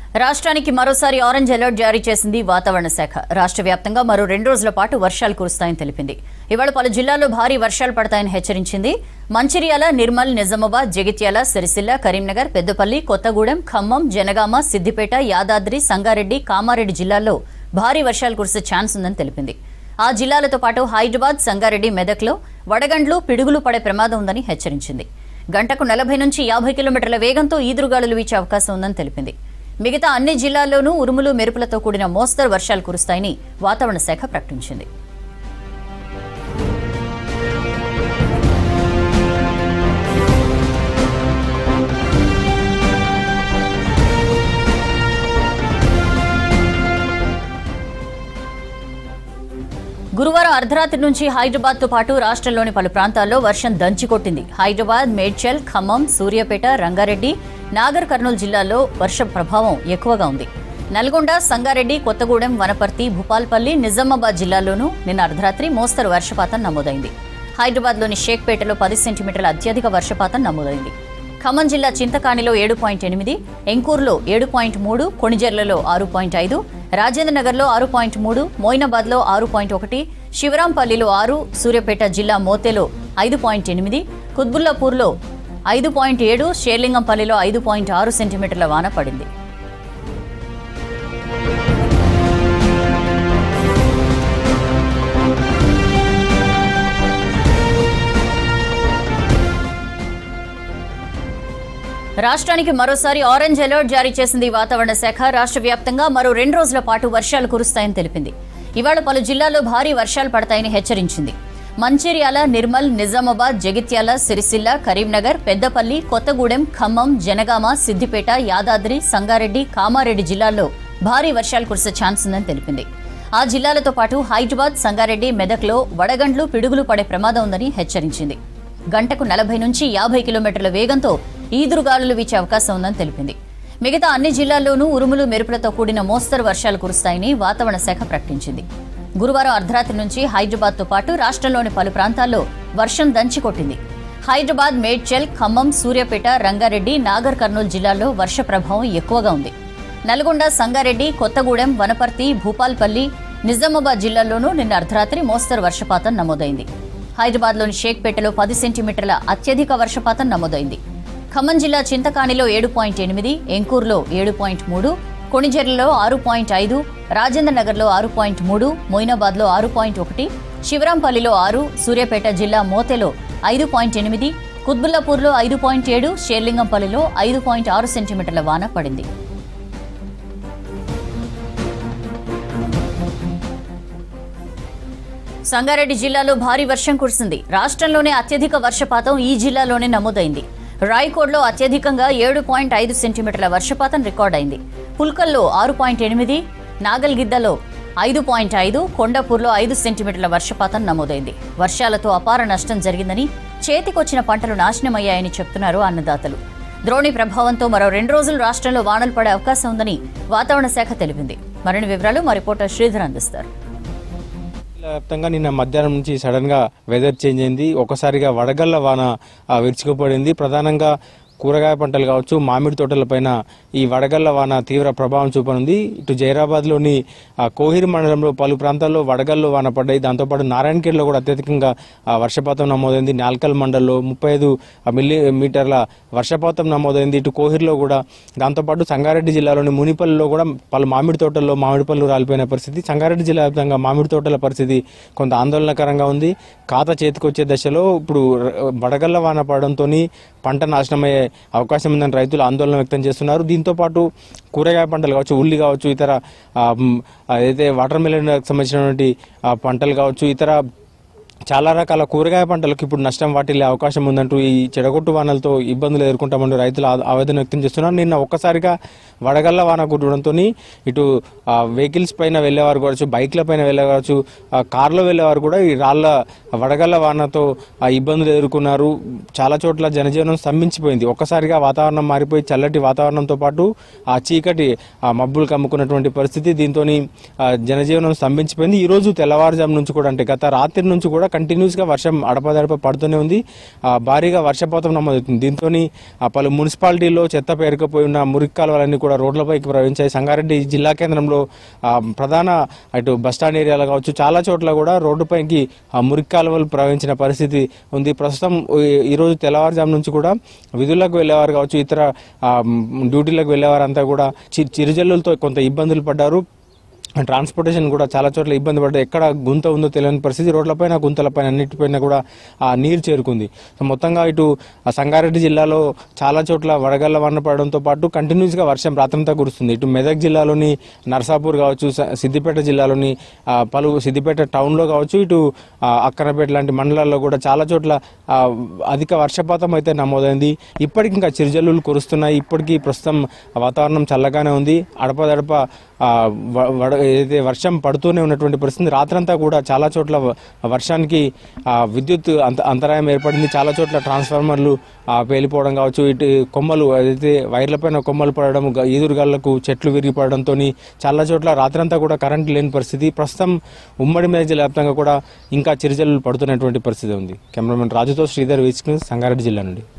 రాష్ట్రానికి మరోసారి orange alert జారీ చేసింది వాతావరణ శాఖ రాష్ట్ర వ్యాప్తంగా మరో రెండు రోజుల పాటు వర్షాలు కురుస్తాయని తెలిపింది ఇవాళ పలు జిల్లాల్లో భారీ వర్షాలు పడతాయని హెచ్చరించింది మంచిర్యాల నిర్మల్ నిజామాబాద్ జగిత్యాల సిరిసిల్ల కరీంనగర్ పెద్దపల్లి కొత్తగూడెం ఖమ్మం జనగామ సిద్దిపేట యాదాద్రి సంగారెడ్డి కామారెడ్డి జిల్లాల్లో భారీ వర్షాలు కురిసే ఛాన్స్ ఉందని తెలిపింది ఆ జిల్లాలతో పాటు హైదరాబాద్ సంగారెడ్డి మెదక్లో వడగండ్లు పిడుగులు పడే ప్రమాదం ఉందని హెచ్చరించింది గంటకు నలభై నుంచి యాభై కిలోమీటర్ల వేగంతో ఈదురుగాలులు వీచే అవకాశం ఉందని తెలిపింది మిగతా అన్ని జిల్లాల్లోనూ ఉరుములు మెరుపులతో కూడిన మోస్తరు వర్షాలు కురుస్తాయని వాతావరణ శాఖ ప్రకటించింది గురువారం అర్ధరాత్రి నుంచి హైదరాబాద్ తో పాటు రాష్ట్రంలోని పలు ప్రాంతాల్లో వర్షం దంచికొట్టింది హైదరాబాద్ మేడ్చల్ ఖమ్మం సూర్యాపేట రంగారెడ్డి నాగర్ కర్నూలు జిల్లాల్లో వర్ష ప్రభావం ఎక్కువగా ఉంది నల్గొండ సంగారెడ్డి కొత్తగూడెం వనపర్తి భూపాల్పల్లి నిజామాబాద్ జిల్లాల్లోనూ నిన్న అర్ధరాత్రి మోస్తరు వర్షపాతం నమోదైంది హైదరాబాద్లోని షేక్పేటలో పది సెంటీమీటర్ల అత్యధిక వర్షపాతం నమోదైంది ఖమ్మం జిల్లా చింతకాణిలో ఏడు పాయింట్ ఎనిమిది ఎంకూరులో ఏడు పాయింట్ మూడు కొణిజర్లలో ఆరు పాయింట్ ఐదు రాజేంద్ర నగర్లో ఆరు పాయింట్ మూడు మోయినాబాద్లో ఆరు పాయింట్ ఒకటి శివరాంపల్లిలో ఆరు సూర్యాపేట జిల్లా మోతేలో ఐదు పాయింట్ ఎనిమిది కుత్బుల్లాపూర్లో ఐదు పాయింట్ ఏడు షేర్లింగంపల్లిలో ఐదు పాయింట్ ఆరు సెంటీమీటర్ల వాన పడింది రాష్ట్రానికి మరోసారి ఆరెంజ్ అలర్ట్ జారీ చేసింది వాతావరణ శాఖ రాష్ట్ర వ్యాప్తంగా మరో రెండు రోజుల పాటు వర్షాలు కురుస్తాయని తెలిపింది ఇవాళ పలు జిల్లాల్లో భారీ వర్షాలు పడతాయని హెచ్చరించింది మంచిర్యాల నిర్మల్ నిజామాబాద్ జగిత్యాల సిరిసిల్ల కరీంనగర్ పెద్దపల్లి కొత్తగూడెం ఖమ్మం జనగామ సిద్దిపేట యాదాద్రి సంగారెడ్డి కామారెడ్డి జిల్లాల్లో భారీ వర్షాలు కురిసే ఛాన్స్ ఉందని తెలిపింది ఆ జిల్లాలతో పాటు హైదరాబాద్ సంగారెడ్డి మెదక్లో వడగండ్లు పిడుగులు పడే ప్రమాదం ఉందని హెచ్చరించింది గంటకు నలభై నుంచి యాభై కిలోమీటర్ల వేగంతో ఈదురుగాలులు వీచే అవకాశం ఉందని తెలిపింది మిగతా అన్ని జిల్లాల్లోనూ ఉరుములు మెరుపులతో కూడిన మోస్తరు వర్షాలు కురుస్తాయని వాతావరణ శాఖ ప్రకటించింది గురువారం అర్ధరాత్రి నుంచి హైదరాబాద్తో పాటు రాష్ట్రంలోని పలు ప్రాంతాల్లో వర్షం దంచికొట్టింది హైదరాబాద్ మేడ్చల్ ఖమ్మం సూర్యాపేట రంగారెడ్డి నాగర్ కర్నూలు జిల్లాల్లో వర్ష ప్రభావం ఎక్కువగా ఉంది నల్గొండ సంగారెడ్డి కొత్తగూడెం వనపర్తి భూపాల్పల్లి నిజామాబాద్ జిల్లాల్లోనూ నిన్న అర్ధరాత్రి మోస్తరు వర్షపాతం నమోదైంది హైదరాబాద్లోని షేక్పేటలో పది సెంటీమీటర్ల అత్యధిక వర్షపాతం నమోదైంది ఖమ్మం జిల్లా చింతకాణిలో ఏడు పాయింట్ ఎనిమిది ఎంకూరులో ఏడు పాయింట్ మూడు కొణిజెర్లలో ఆరు పాయింట్ ఐదు రాజేంద్ర నగర్లో ఆరు పాయింట్ మూడు మొయినాబాద్లో ఆరు పాయింట్ ఒకటి శివరాంపల్లిలో ఆరు సూర్యాపేట జిల్లా మోతెలో ఐదు పాయింట్ ఎనిమిది కుత్బుల్లాపూర్లో ఐదు పాయింట్ ఏడు షేర్లింగంపల్లిలో ఐదు పాయింట్ ఆరు సెంటీమీటర్ల వాన పడింది సంగారెడ్డి జిల్లాలో భారీ వర్షం కురిసింది రాష్ట్రంలోనే అత్యధిక వర్షపాతం ఈ జిల్లాలోనే నమోదైంది రాయకోడ్లో అత్యధికంగా ఏడు పాయింట్ ఐదు సెంటీమీటర్ల వర్షపాతం రికార్డైంది పుల్కల్లో ఆరు పాయింట్ ఎనిమిది నాగల్గిద్దలో ఐదు పాయింట్ ఐదు కొండాపూర్లో ఐదు సెంటీమీటర్ల వర్షపాతం నమోదైంది వర్షాలతో అపార నష్టం జరిగిందని చేతికొచ్చిన పంటలు నాశనమయ్యాయని చెప్తున్నారు అన్నదాతలు ద్రోణి ప్రభావంతో మరో రెండు రోజులు రాష్ట్రంలో వానలు పడే అవకాశం ఉందని వాతావరణ శాఖ తెలిపింది మరిన్ని వివరాలు మా రిపోర్టర్ శ్రీధర్ అందిస్తారు జిల్లా వ్యాప్తంగా నిన్న మధ్యాహ్నం నుంచి సడన్ గా వెదర్ చేంజ్ అయింది ఒకసారిగా వడగళ్ల వాన ఆ, విరుచుకుపడింది ప్రధానంగా కూరగాయ పంటలు కావచ్చు మామిడి తోటలపైన ఈ వడగళ్ల వాన తీవ్ర ప్రభావం చూపనుంది ఇటు జైరాబాద్లోని ఆ, కోహిర్ మండలంలో పలు ప్రాంతాల్లో వడగళ్ళు వాన పడ్డాయి దాంతోపాటు నారాయణఖేడ్లో కూడా అత్యధికంగా ఆ, వర్షపాతం నమోదైంది నాల్కల్ మండల్లో ముప్పై ఐదు మిల్లీమీటర్ల వర్షపాతం నమోదైంది ఇటు కోహిర్లో కూడా దాంతోపాటు సంగారెడ్డి జిల్లాలోని మునిపల్లిలో కూడా పలు మామిడి తోటల్లో మామిడి పళ్ళు రాలిపోయిన పరిస్థితి సంగారెడ్డి జిల్లా వ్యాప్తంగా మామిడి తోటల పరిస్థితి కొంత ఆందోళనకరంగా ఉంది ఖాతా చేతికొచ్చే దశలో ఇప్పుడు ర- వడగళ్ల వాన పడడంతో పంట నాశనమయ్యే అవకాశం ఉందని రైతులు ఆందోళన వ్యక్తం చేస్తున్నారు దీంతో పాటు కూరగాయ పంటలు కావచ్చు ఉల్లి కావచ్చు ఇతర ఆ, మ్, అదైతే వాటర్ మిలన్ సంబంధించినటువంటి ఆ, పంటలు కావచ్చు ఇతర చాలా రకాల కూరగాయ పంటలకు ఇప్పుడు నష్టం వాటిల్లే అవకాశం ఉందంటూ ఈ చెడగొట్టు వానలతో ఇబ్బందులు ఎదుర్కొంటామంటూ రైతులు ఆ- ఆవేదన వ్యక్తం చేస్తున్నారు నిన్న ఒక్కసారిగా వడగళ్ల వాన కుట్టడంతో ఇటు ఆ, వెహికల్స్ పైన వెళ్ళేవారు కావచ్చు బైక్ల పైన వెళ్ళేవారు కార్లో వెళ్ళేవారు కూడా ఈ రాళ్ల వడగళ్ల వానతో ఆ, ఇబ్బందులు ఎదుర్కొన్నారు చాలా చోట్ల జనజీవనం స్తంభించిపోయింది ఒక్కసారిగా వాతావరణం మారిపోయి చల్లటి వాతావరణంతో పాటు ఆ చీకటి ఆ మబ్బులు కమ్ముకున్నటువంటి పరిస్థితి దీంతో జనజీవనం స్తంభించిపోయింది ఈ రోజు తెల్లవారుజాము నుంచి కూడా అంటే గత రాత్రి నుంచి కూడా కంటిన్యూస్గా వర్షం అడపదడప పడుతూనే ఉంది ఆ, భారీగా వర్షపాతం నమోదవుతుంది దీంతో పలు మున్సిపాలిటీల్లో చెత్త పేరుకుపోయి ఉన్న మురికి కాలువలన్నీ కూడా రోడ్లపైకి ప్రవహించాయి సంగారెడ్డి జిల్లా కేంద్రంలో ఆ, ప్రధాన అటు బస్టాండ్ ఏరియాలో కావచ్చు చాలా చోట్ల కూడా రోడ్డుపైకి ఆ మురికి కాలువలు ప్రవహించిన పరిస్థితి ఉంది ప్రస్తుతం ఈ- ఈరోజు తెల్లవారుజాము నుంచి కూడా విధులకు వెళ్ళేవారు కావచ్చు ఇతర ఆ, డ్యూటీలకు వెళ్ళేవారంతా కూడా చి- చిరుజల్లులతో కొంత ఇబ్బందులు పడ్డారు ట్రాన్స్పోర్టేషన్ కూడా చాలా చోట్ల ఇబ్బంది పడ్డారు ఎక్కడ గుంత ఉందో తెలియని పరిస్థితి రోడ్లపైన గుంతలపైన అన్నిటిపైన కూడా ఆ నీరు చేరుకుంది సో మొత్తంగా ఇటు ఆ సంగారెడ్డి జిల్లాలో చాలా చోట్ల వడగళ్ల వాన పడడంతో పాటు కంటిన్యూస్గా వర్షం రాత్రంతా కురుస్తుంది ఇటు మెదక్ జిల్లాలోని నర్సాపూర్ కావచ్చు స- సిద్దిపేట జిల్లాలోని ఆ, పలు సిద్దిపేట టౌన్లో కావచ్చు ఇటు ఆ, అక్కనపేట లాంటి మండలాల్లో కూడా చాలా చోట్ల ఆ, అధిక వర్షపాతం అయితే నమోదైంది ఇప్పటికి ఇంకా చిరుజల్లులు కురుస్తున్నాయి ఇప్పటికీ ప్రస్తుతం వాతావరణం చల్లగానే ఉంది అడపదడప ఆ, వ- వడ ఏదైతే వర్షం పడుతూనే ఉన్నటువంటి పరిస్థితి రాత్రంతా కూడా చాలా చోట్ల వ- వర్షానికి ఆ, విద్యుత్ అంత అంతరాయం ఏర్పడింది చాలా చోట్ల ట్రాన్స్ఫార్మర్లు ఆ, పేలిపోవడం కావచ్చు ఇటు కొమ్మలు ఏదైతే వైర్లపైన కొమ్మలు పడడం గ- ఈదురుగాళ్లకు చెట్లు విరిగి పడడంతో చాలా చోట్ల రాత్రంతా కూడా కరెంట్ లేని పరిస్థితి ప్రస్తుతం ఉమ్మడి మేజ వ్యాప్తంగా కూడా ఇంకా చిరుజల్లు పడుతున్నటువంటి పరిస్థితి ఉంది కెమెరామెన్ రాజుతో శ్రీధర్ వీచ్ సంగారెడ్డి జిల్లా నుండి